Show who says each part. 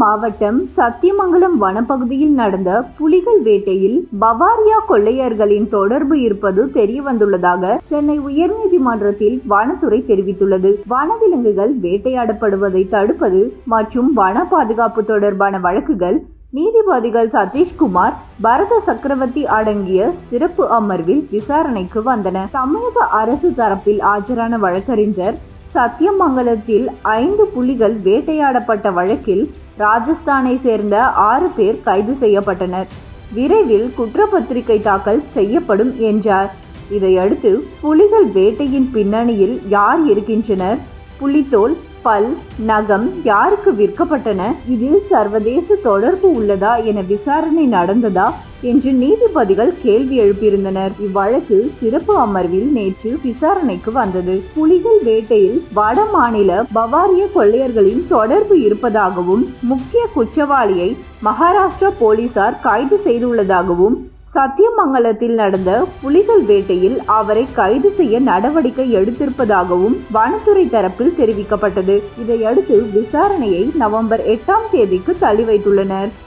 Speaker 1: மாவட்டம் சத்தியமங்கலம் வனப்பகுதியில் நடந்த புலிகள் வேட்டையில் பவாரியா கொள்ளையர்களின் தொடர்பு இருப்பது தெரிய வந்துள்ளதாக சென்னை உயர்நீதிமன்றத்தில் வனத்துறை தெரிவித்துள்ளது வனவிலங்குகள் வேட்டையாடப்படுவதை தடுப்பது மற்றும் வன பாதுகாப்பு தொடர்பான வழக்குகள் நீதிபதிகள் சதீஷ்குமார் பரத சக்கரவர்த்தி அடங்கிய சிறப்பு அமர்வில் விசாரணைக்கு வந்தன தமிழக அரசு தரப்பில் ஆஜரான வழக்கறிஞர் சத்தியமங்கலத்தில் ஐந்து புலிகள் வேட்டையாடப்பட்ட வழக்கில் ராஜஸ்தானை சேர்ந்த ஆறு பேர் கைது செய்யப்பட்டனர் விரைவில் குற்றப்பத்திரிகை தாக்கல் செய்யப்படும் என்றார் இதையடுத்து புலிகள் வேட்டையின் பின்னணியில் யார் இருக்கின்றனர் புலித்தோல் பல் நகம் யாருக்கு விற்கப்பட்டன இதில் சர்வதேச தொடர்பு உள்ளதா என விசாரணை நடந்ததா என்று நீதிபதிகள் கேள்வி எழுப்பியிருந்தனர் இவ்வழக்கு சிறப்பு அமர்வில் நேற்று விசாரணைக்கு வந்தது புலிகள் வேட்டையில் வட மாநில பவாரிய கொள்ளையர்களின் தொடர்பு இருப்பதாகவும் முக்கிய குற்றவாளியை மகாராஷ்டிரா போலீசார் கைது செய்துள்ளதாகவும் சத்தியமங்கலத்தில் நடந்த புலிகள் வேட்டையில் அவரை கைது செய்ய நடவடிக்கை எடுத்திருப்பதாகவும் வனத்துறை தரப்பில் தெரிவிக்கப்பட்டது இதையடுத்து விசாரணையை நவம்பர் எட்டாம் தேதிக்கு தள்ளி வைத்துள்ளனர்